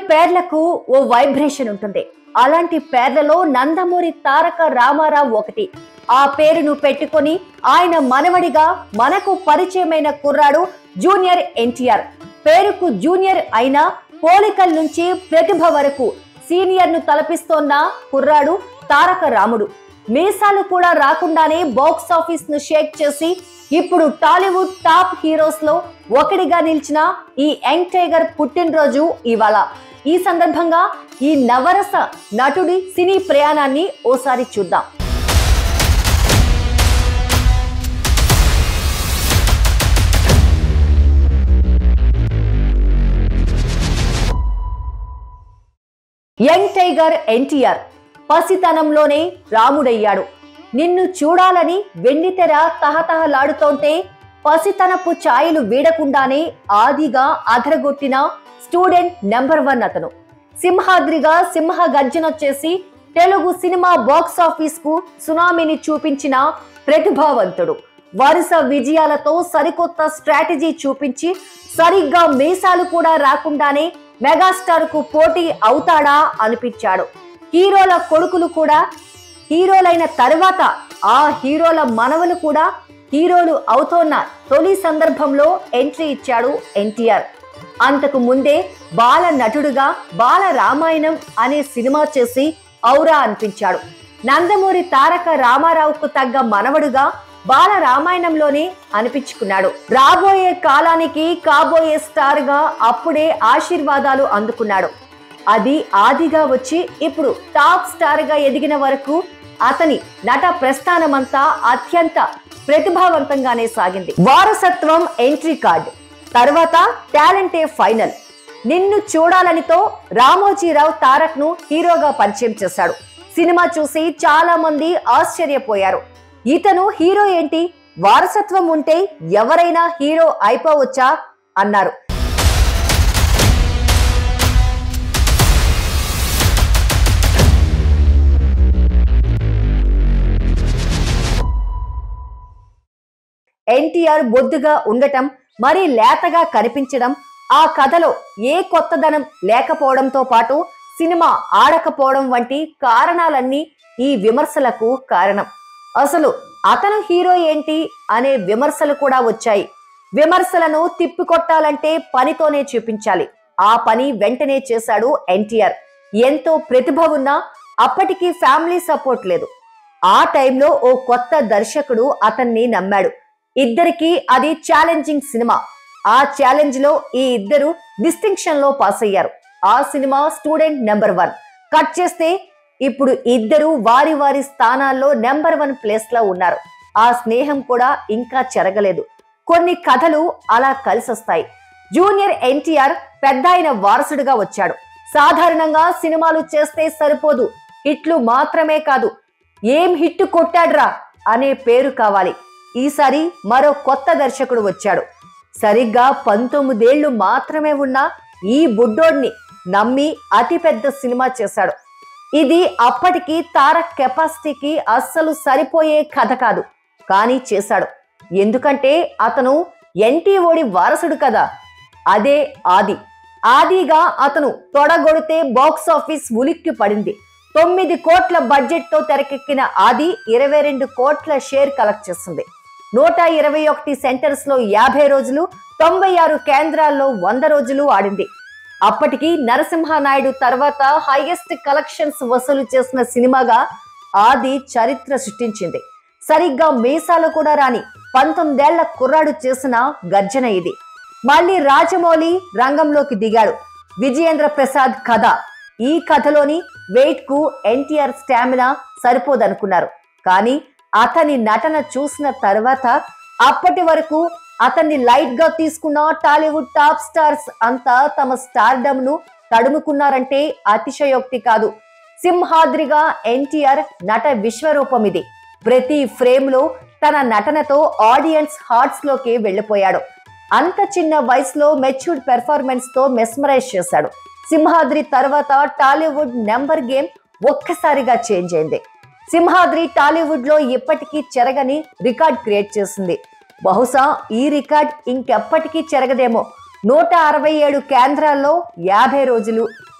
పేర్లకు ఓ vibration ఉంటుంది అలాంటి పేర్లలో నందమూరి తారక రామారావు ఒకటి ఆ పేరును పెట్టుకొని ఆయన మనవడిగా మనకు పరిచయమైన కుర్రాడు జూనియర్ ఎన్టీఆర్ పేరుకు జూనియర్ అయినా పోలికల నుంచి ప్రతిభ వరకు సీనియర్ ను తలపిస్తోన్న కుర్రాడు తారక రాముడు మీసాలు కూడా రాకుండానే బాక్స్ ఆఫీస్ ను షేక్ చేసి ఇప్పుడు టాలీవుడ్ టాప్ హీరోస్ లో ఒకటిగా నిలిచిన ఈ యంగ్ టైగర్ పుట్టినరోజు ఇవాళ ఈ సందర్భంగా ఈ నవరస నటుడి సినీ ప్రయాణాన్ని ఓసారి చూద్దాం యంగ్ టైగర్ ఎన్టీఆర్ పసితనంలోనే రాముడయ్యాడు నిన్ను చూడాలని వెండితెర తహతహలాడుతోంటే పసితనపు ఛాయలు వీడకుండానే ఆదిగా అదరగొట్టిన స్టూడెంట్ నెంబర్ వన్ అతను సింహాద్రిగా సింహ గర్జనొచ్చేసి తెలుగు సినిమా బాక్స్ ఆఫీస్ కు సునామీని చూపించిన ప్రతిభావంతుడు వరుస విజయాలతో సరికొత్త స్ట్రాటజీ చూపించి సరిగ్గా మీసాలు కూడా రాకుండానే మెగాస్టార్ కు పోటీ అవుతాడా అనిపించాడు హీరోల కొడుకులు కూడా హీరోలైన తర్వాత ఆ హీరోల మనవలు కూడా హీరోలు అవుతోన్న తొలి సందర్భంలో ఎంట్రీ ఇచ్చాడు ఎన్టీఆర్ అంతకు ముందే బాల నటుడుగా బాల రామాయణం అనే సినిమా చేసి ఔరా అనిపించాడు నందమూరి తారక రామారావుకు తగ్గ మనవడుగా బాల రామాయణంలోనే అనిపించుకున్నాడు రాబోయే కాలానికి కాబోయే స్టార్ గా అప్పుడే ఆశీర్వాదాలు అందుకున్నాడు అది ఆదిగా వచ్చి ఇప్పుడు టాప్ స్టార్ గా ఎదిగిన వరకు అతని నట ప్రస్థానమంతా అత్యంత ప్రతిభావంతంగానే సాగింది వారసత్వం ఎంట్రీ కార్డ్ తర్వాత టాలెంటే ఫైనల్ నిన్ను చూడాలనితో రామోజీరావు తారక్ ను హీరోగా పరిచయం చేశాడు సినిమా చూసి చాలా మంది ఆశ్చర్యపోయారు ఇతను హీరో ఏంటి వారసత్వం ఉంటే ఎవరైనా హీరో అయిపోవచ్చా అన్నారు ఎన్టీఆర్ బొద్దుగా ఉండటం మరీ లేతగా కనిపించడం ఆ కథలో ఏ కొత్తదనం లేకపోవడంతో పాటు సినిమా ఆడకపోవడం వంటి కారణాలన్నీ ఈ విమర్శలకు కారణం అసలు అతను హీరో ఏంటి అనే విమర్శలు కూడా వచ్చాయి విమర్శలను తిప్పికొట్టాలంటే పనితోనే చూపించాలి ఆ పని వెంటనే చేశాడు ఎన్టీఆర్ ఎంతో ప్రతిభ ఉన్నా అప్పటికి ఫ్యామిలీ సపోర్ట్ లేదు ఆ టైంలో ఓ కొత్త దర్శకుడు అతన్ని నమ్మాడు ఇద్దరికి అది ఛాలెంజింగ్ సినిమా ఆ ఛాలెంజ్ లో ఈ ఇద్దరు డిస్టింక్షన్ లో పాస్ అయ్యారు ఆ cinema student number one cut చేస్తే ఇప్పుడు ఇద్దరు వారి వారి స్థానాల్లో నెంబర్ వన్ ప్లేస్ లో ఉన్నారు ఆ స్నేహం కూడా ఇంకా చెరగలేదు కొన్ని కథలు అలా కలిసొస్తాయి జూనియర్ ఎన్టీఆర్ పెద్ద ఆయన వారసుడుగా వచ్చాడు సాధారణంగా సినిమాలు చేస్తే సరిపోదు హిట్లు మాత్రమే కాదు ఏం హిట్ కొట్టాడ్రా అనే పేరు కావాలి ఈసారి మరో కొత్త దర్శకుడు వచ్చాడు సరిగ్గా పంతొమ్మిదేళ్లు మాత్రమే ఉన్న ఈ బుడ్డోడ్ని నమ్మి అతిపెద్ద సినిమా చేశాడు ఇది అప్పటికి తారక్ కెపాసిటీకి అస్సలు సరిపోయే కథ కాదు కానీ చేశాడు ఎందుకంటే అతను ఎన్టీఓడి వారసుడు కదా అదే ఆది ఆదిగా అతను తొడగొడితే బాక్స్ ఆఫీస్ ఉలిక్కి పడింది తొమ్మిది కోట్ల బడ్జెట్ తో తెరకెక్కిన ఆది ఇరవై రెండు కోట్ల షేర్ కలెక్ట్ చేస్తుంది నూట ఇరవై ఒకటి సెంటర్స్ లో యాభై రోజులు తొంభై ఆరు కేంద్రాల్లో వంద రోజులు ఆడింది అప్పటికి నరసింహనాయుడు తర్వాత హైయెస్ట్ కలెక్షన్స్ వసూలు చేసిన సినిమాగా ఆది చరిత్ర సృష్టించింది సరిగ్గా మీసాలు కూడా రాని పంతొమ్మిదేళ్ల కుర్రాడు చేసిన గర్జన ఇది మళ్ళీ రాజమౌళి రంగంలోకి దిగాడు విజయేంద్ర ప్రసాద్ కథ ఈ కథలోని వెయిట్ కు ఎన్టీఆర్ స్టామినా సరిపోదనుకున్నారు కానీ అతని నటన చూసిన తర్వాత అప్పటి వరకు అతన్ని లైట్ గా తీసుకున్న టాలీవుడ్ టాప్ స్టార్స్ అంతా తమ స్టార్డమ్ ను తడుముకున్నారంటే అతిశయోక్తి కాదు సింహాద్రిగా ఎన్టీఆర్ నట విశ్వరూపం ఇది ప్రతి ఫ్రేమ్ లో తన నటనతో ఆడియన్స్ హార్ట్స్ లోకి వెళ్లిపోయాడు అంత చిన్న వయసులో మెచ్యూర్డ్ పెర్ఫార్మెన్స్ తో మెస్మరైజ్ చేశాడు సింహాద్రి తర్వాత టాలీవుడ్ నెంబర్ గేమ్ ఒక్కసారిగా చేంజ్ అయింది సింహాద్రి టాలీవుడ్ లో ఇప్పటికీ చెరగని రికార్డ్ క్రియేట్ చేసింది బహుశా ఈ రికార్డ్ ఇంకెప్పటికీ చెరగదేమో నూట అరవై ఏడు కేంద్రాల్లో యాభై రోజులు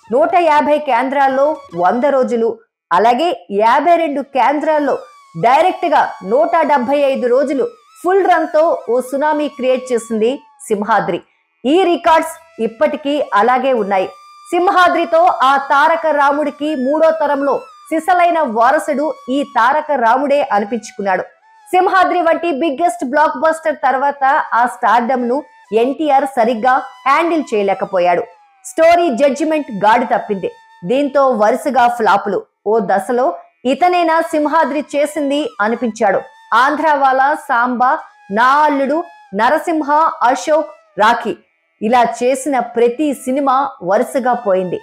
నూట యాభై కేంద్రాల్లో వంద రోజులు అలాగే యాభై రెండు కేంద్రాల్లో డైరెక్ట్ గా నూట డెబ్బై ఐదు రోజులు ఫుల్ రన్ తో ఓ సునామీ క్రియేట్ చేసింది సింహాద్రి ఈ రికార్డ్స్ ఇప్పటికీ అలాగే ఉన్నాయి సింహాద్రితో ఆ తారక రాముడికి మూడో తరంలో సిసలైన వారసుడు ఈ తారక రాముడే అనిపించుకున్నాడు సింహాద్రి వంటి బిగ్గెస్ట్ బ్లాక్ బస్టర్ తర్వాత ఆ స్టార్డమ్ ను ఎన్టీఆర్ సరిగ్గా హ్యాండిల్ చేయలేకపోయాడు స్టోరీ జడ్జిమెంట్ గాడి తప్పింది దీంతో వరుసగా ఫ్లాపులు ఓ దశలో ఇతనేనా సింహాద్రి చేసింది అనిపించాడు ఆంధ్రావాల సాంబా నా అల్లుడు నరసింహ అశోక్ రాఖీ ఇలా చేసిన ప్రతి సినిమా వరుసగా పోయింది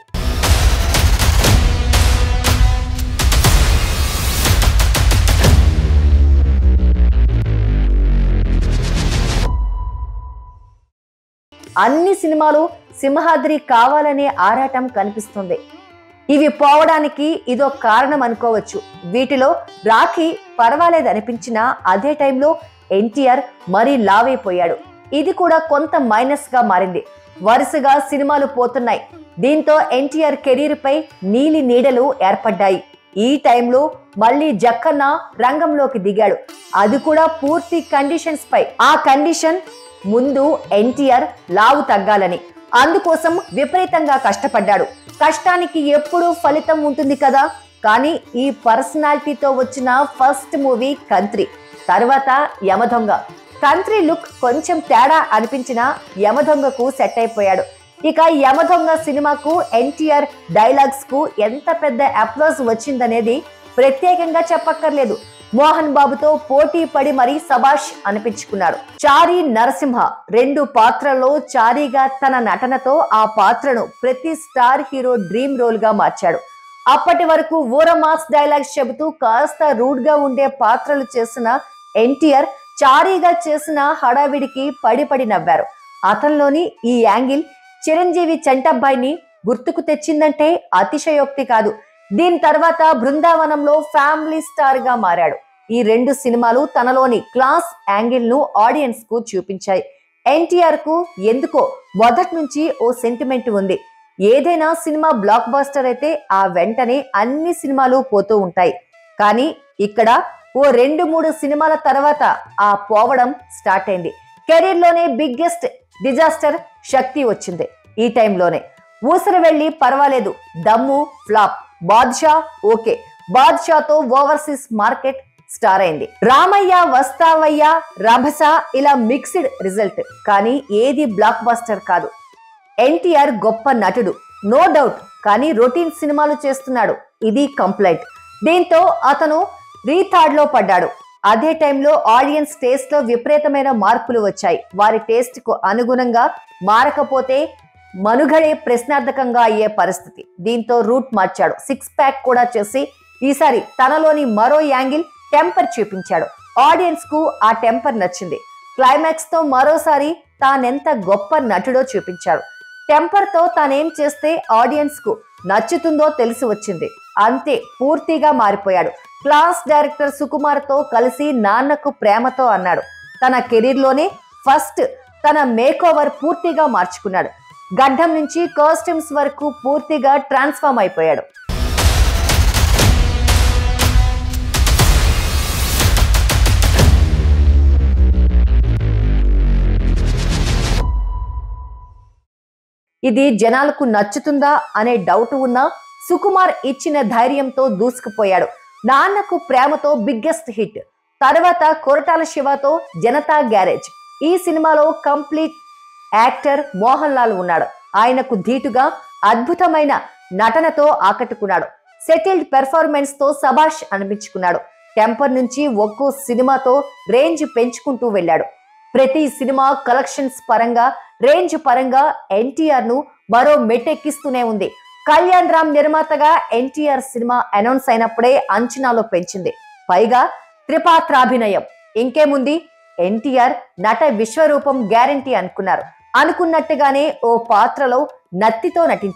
అన్ని సినిమాలు సింహాద్రి కావాలనే ఆరాటం కనిపిస్తుంది ఇవి పోవడానికి ఇదో కారణం అనుకోవచ్చు వీటిలో రాఖీ పర్వాలేదు అనిపించినా అదే టైంలో ఎన్టీఆర్ మరీ లావైపోయాడు ఇది కూడా కొంత మైనస్ గా మారింది వరుసగా సినిమాలు పోతున్నాయి దీంతో ఎన్టీఆర్ కెరీర్ పై నీలి నీడలు ఏర్పడ్డాయి ఈ టైంలో మళ్ళీ జక్కన్న రంగంలోకి దిగాడు అది కూడా పూర్తి కండిషన్స్ పై ఆ కండిషన్ ముందు ఎన్టీఆర్ లావు తగ్గాలని అందుకోసం విపరీతంగా కష్టపడ్డాడు కష్టానికి ఎప్పుడూ ఫలితం ఉంటుంది కదా కానీ ఈ పర్సనాలిటీతో వచ్చిన ఫస్ట్ మూవీ కంత్రి తర్వాత యమదొంగ కంత్రి లుక్ కొంచెం తేడా అనిపించిన యమదొంగకు సెట్ అయిపోయాడు ఇక యమదొంగ సినిమాకు ఎన్టీఆర్ డైలాగ్స్ కు ఎంత పెద్ద అప్లోజ్ వచ్చిందనేది ప్రత్యేకంగా చెప్పక్కర్లేదు మోహన్ బాబుతో పోటీ పడి మరీ సబాష్ అనిపించుకున్నాడు చారీ నరసింహ రెండు పాత్రల్లో చారీగా తన నటనతో ఆ పాత్రను ప్రతి స్టార్ హీరో డ్రీమ్ రోల్ గా మార్చాడు అప్పటి వరకు ఊర మాస్ డైలాగ్స్ చెబుతూ కాస్త రూడ్ గా ఉండే పాత్రలు చేసిన ఎన్టీఆర్ చారీగా చేసిన హడావిడికి పడి పడి నవ్వారు అతనిలోని ఈ యాంగిల్ చిరంజీవి చంటబ్బాయిని గుర్తుకు తెచ్చిందంటే అతిశయోక్తి కాదు దీని తర్వాత బృందావనంలో ఫ్యామిలీ స్టార్ గా మారాడు ఈ రెండు సినిమాలు తనలోని క్లాస్ యాంగిల్ ను ఆడియన్స్ కు చూపించాయి ఎన్టీఆర్ కు ఎందుకో మొదటి నుంచి ఓ సెంటిమెంట్ ఉంది ఏదైనా సినిమా బ్లాక్ బస్టర్ అయితే ఆ వెంటనే అన్ని సినిమాలు పోతూ ఉంటాయి కానీ ఇక్కడ ఓ రెండు మూడు సినిమాల తర్వాత ఆ పోవడం స్టార్ట్ అయింది కెరీర్ లోనే బిగ్గెస్ట్ డిజాస్టర్ శక్తి వచ్చింది ఈ టైంలోనే ఊసర వెళ్ళి పర్వాలేదు దమ్ము ఫ్లాప్ బాద్షా ఓకే బాద్షాతో ఓవర్సీస్ మార్కెట్ స్టార్ అయింది రామయ్య వస్తావయ్య రభస ఇలా మిక్స్డ్ రిజల్ట్ కానీ ఏది బ్లాక్ బస్టర్ కాదు ఎన్టీఆర్ గొప్ప నటుడు నో డౌట్ కానీ రొటీన్ సినిమాలు చేస్తున్నాడు ఇది కంప్లైంట్ దీంతో అతను రీథార్డ్ లో పడ్డాడు అదే టైంలో ఆడియన్స్ టేస్ట్ లో విపరీతమైన మార్పులు వచ్చాయి వారి టేస్ట్ కు అనుగుణంగా మారకపోతే మనుగడే ప్రశ్నార్థకంగా అయ్యే పరిస్థితి దీంతో రూట్ మార్చాడు సిక్స్ ప్యాక్ కూడా చేసి ఈసారి తనలోని మరో యాంగిల్ టెంపర్ చూపించాడు ఆడియన్స్ కు ఆ టెంపర్ నచ్చింది క్లైమాక్స్ తో మరోసారి తానెంత గొప్ప నటుడో చూపించాడు టెంపర్ తో తానేం చేస్తే ఆడియన్స్ కు నచ్చుతుందో తెలిసి వచ్చింది అంతే పూర్తిగా మారిపోయాడు క్లాస్ డైరెక్టర్ సుకుమార్ తో కలిసి నాన్నకు ప్రేమతో అన్నాడు తన కెరీర్ లోనే ఫస్ట్ తన మేక్ ఓవర్ పూర్తిగా మార్చుకున్నాడు గడ్డం నుంచి కాస్ట్యూమ్స్ వరకు పూర్తిగా ట్రాన్స్ఫార్మ్ అయిపోయాడు ఇది జనాలకు నచ్చుతుందా అనే డౌట్ ఉన్నా సుకుమార్ ఇచ్చిన ధైర్యంతో దూసుకుపోయాడు నాన్నకు ప్రేమతో బిగ్గెస్ట్ హిట్ తర్వాత కొరటాల శివతో జనతా గ్యారేజ్ ఈ సినిమాలో కంప్లీట్ యాక్టర్ మోహన్ లాల్ ఉన్నాడు ఆయనకు ధీటుగా అద్భుతమైన నటనతో ఆకట్టుకున్నాడు సెటిల్డ్ పెర్ఫార్మెన్స్ తో సబాష్ అనిపించుకున్నాడు టెంపర్ నుంచి ఒక్కో సినిమాతో రేంజ్ పెంచుకుంటూ వెళ్ళాడు ప్రతి సినిమా కలెక్షన్స్ పరంగా రేంజ్ పరంగా ఎన్టీఆర్ ను మరో మెట్టెక్కిస్తూనే ఉంది కళ్యాణ్ రామ్ నిర్మాతగా ఎన్టీఆర్ సినిమా అనౌన్స్ అయినప్పుడే అంచనాలు పెంచింది పైగా త్రిపాత్రాభినయం ఇంకేముంది ఎన్టీఆర్ నట విశ్వరూపం గ్యారంటీ అనుకున్నారు అనుకున్నట్టుగానే ఓ పాత్రలో నత్తితో నటించాడు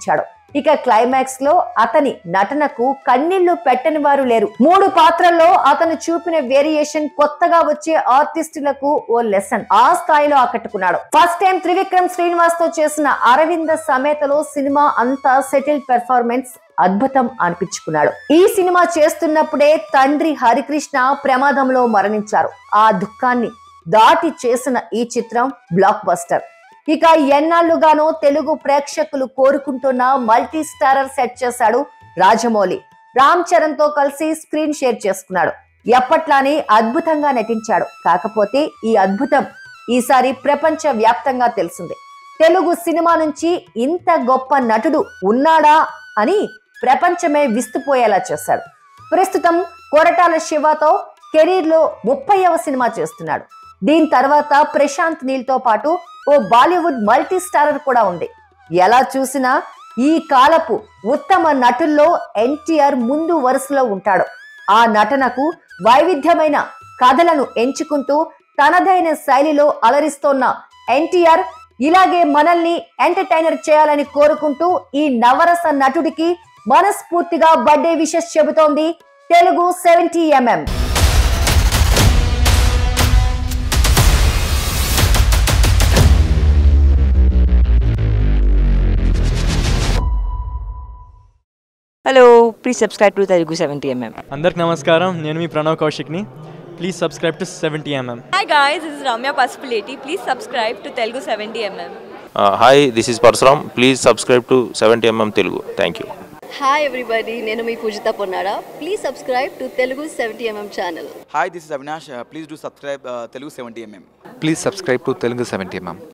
ఇక క్లైమాక్స్ లో అతని నటనకు కన్నీళ్లు పెట్టని వారు లేరు మూడు పాత్రల్లో అతను చూపిన వేరియేషన్ కొత్తగా వచ్చే ఆర్టిస్టులకు ఓ లెసన్ ఆ స్థాయిలో ఆకట్టుకున్నాడు ఫస్ట్ టైం త్రివిక్రమ్ శ్రీనివాస్ తో చేసిన అరవింద సమేతలో సినిమా అంతా సెటిల్ పెర్ఫార్మెన్స్ అద్భుతం అనిపించుకున్నాడు ఈ సినిమా చేస్తున్నప్పుడే తండ్రి హరికృష్ణ ప్రమాదంలో మరణించారు ఆ దుఃఖాన్ని దాటి చేసిన ఈ చిత్రం బ్లాక్ బస్టర్ ఇక ఎన్నాళ్లుగానో తెలుగు ప్రేక్షకులు కోరుకుంటున్న మల్టీ స్టారర్ సెట్ చేశాడు రాజమౌళి రామ్ చరణ్ తో కలిసి స్క్రీన్ షేర్ చేసుకున్నాడు ఎప్పట్లానే అద్భుతంగా నటించాడు కాకపోతే ఈ అద్భుతం ఈసారి ప్రపంచ వ్యాప్తంగా తెలిసింది తెలుగు సినిమా నుంచి ఇంత గొప్ప నటుడు ఉన్నాడా అని ప్రపంచమే విస్తుపోయేలా చేశాడు ప్రస్తుతం కొరటాల శివతో కెరీర్ లో ముప్పైవ సినిమా చేస్తున్నాడు దీని తర్వాత ప్రశాంత్ నీల్ తో పాటు ఓ బాలీవుడ్ మల్టీ స్టారర్ కూడా ఉంది ఎలా చూసినా ఈ కాలపు ఉత్తమ నటుల్లో ఎన్టీఆర్ ముందు వరుసలో ఉంటాడు ఆ నటనకు వైవిధ్యమైన కథలను ఎంచుకుంటూ తనదైన శైలిలో అలరిస్తోన్న ఎన్టీఆర్ ఇలాగే మనల్ని ఎంటర్టైనర్ చేయాలని కోరుకుంటూ ఈ నవరస నటుడికి మనస్ఫూర్తిగా బర్త్డే విషెస్ చెబుతోంది Telugu seventy MM hello please subscribe to Telugu seventy MM అందరికి నమస్కారం నేను మీ ప్రణవ్ కౌశిక్ని please subscribe to seventy MM Hi guys, this is Ramya Pasupuleti. Please subscribe to Telugu 70mm. Hi this is Parashuram please subscribe to seventy MM Telugu thank you hi everybody నేను మీ Poojitha Ponnada please subscribe to Telugu seventy MM channel Hi, this is Avinash. Uh, please do subscribe uh, Telugu 70mm. Please subscribe to Telugu 70mm.